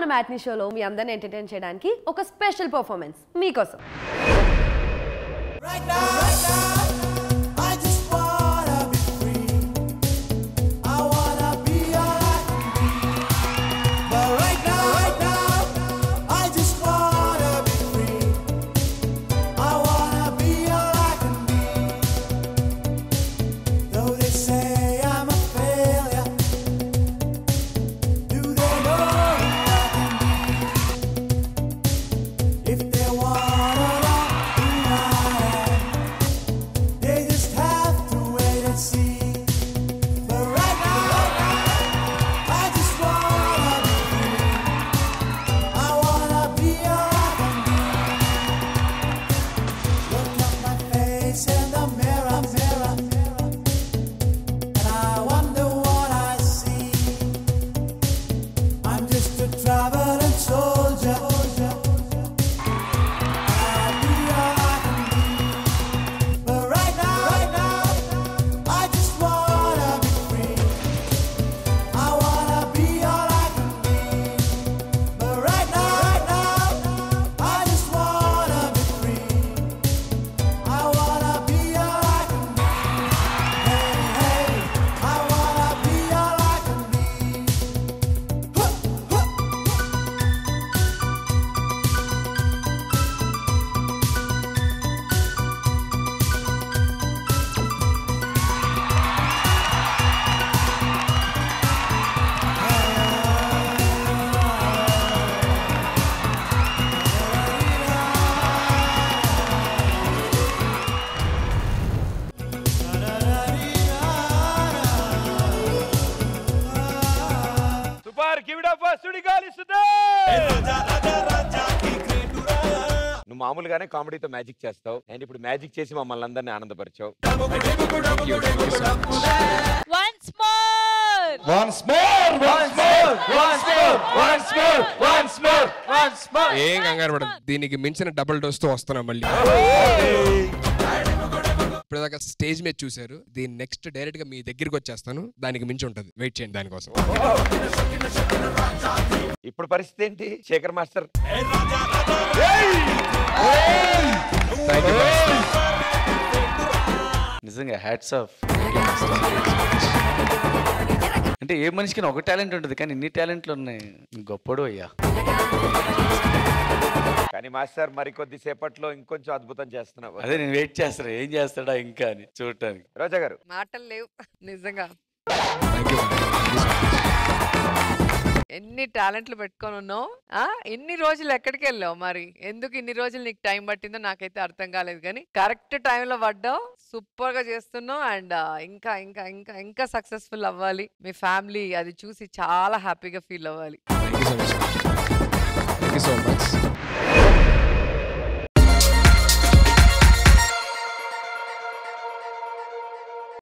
Matinee షోలో మీ అందరిని entertain చేయడానికి ఒక స్పెషల్ పర్ఫార్మెన్స్ మీకోసం Right now, right now, I just wanna be free. I wanna be all I can be. But right now, right now, I just wanna be free. I wanna be all I can be. Though they say I'm a failure, do they know who I can be? If they wanna know who I am, they just have to wait and see. But right now, right now, I just wanna be free. I wanna be all I can be. Look at my face in the mirror, mirror, and I wonder what I see. I'm just a traveling soldier. I'll be all I can be. But right now, right now, I just wanna be free. I wanna be all I can be. But right now, right now, I just wanna be free. I wanna be all I can be. Hey, hey, I wanna be all I can be. Huh, huh. Super give it up for Sudigali Sudha నువ్వు మామూలుగానే కామెడీతో magic చేస్తావు and ఇప్పుడు magic చేసి మమ్మల్ని అందరినీ ఆనందపరిచావు Once more! Once more once more once more once more once more once more ఏం కంగారు పడదు దీనికి మించిన డబుల్ డోస్ తో వస్తున్నాం మళ్ళీ ఇప్పటిదాకా స్టేజ్ మీద చూశారు దీని నెక్స్ట్ డైరెక్ట్ గా మీ దగ్గరికి వచ్చేస్తాను దానికి మించి ఉంటది వెయిట్ చేయండి దానికోసం ఇప్పుడు పరిస్థితి ఏంటి Shekhar master Thank you, boss. నిజంగా హ్యాట్స్ ఆఫ్ అంటే ఏ మనిషికి ఒక టాలెంట్ ఉంటుంది కానీ ఇన్ని టాలెంట్లు ఉన్నాయి గొప్పడు అయ్యా కానీ మాస్టర్ మరి కొద్ది సేపట్లో ఇంకొంచెం అద్భుతం చేస్తున్నావు అదే నేను వెయిట్ చేస్తాను ఏం చేస్తాడా ఇంకా అని చూడటానికి రోజా గారు మాటలు లేవు నిజంగా Thank you, ma'am. Thank you so much. ఎన్ని టాలెంట్లు పెట్టుకొని ఉన్నావు ఆ ఇన్ని రోజులు ఎక్కడికి వెళ్ళావు మరి ఎందుకు ఇన్ని రోజులు నీకు టైం పట్టిందో నాకైతే అర్థం కాలేదు కానీ కరెక్ట్ టైంలో పడ్డావు సూపర్ గా చేస్తున్నావు అండ్ ఇంకా ఇంకా ఇంకా ఇంకా సక్సెస్ఫుల్ అవ్వాలి మీ ఫ్యామిలీ అది చూసి చాలా హ్యాపీగా ఫీల్ అవ్వాలి Thank you so much. Thank you so much.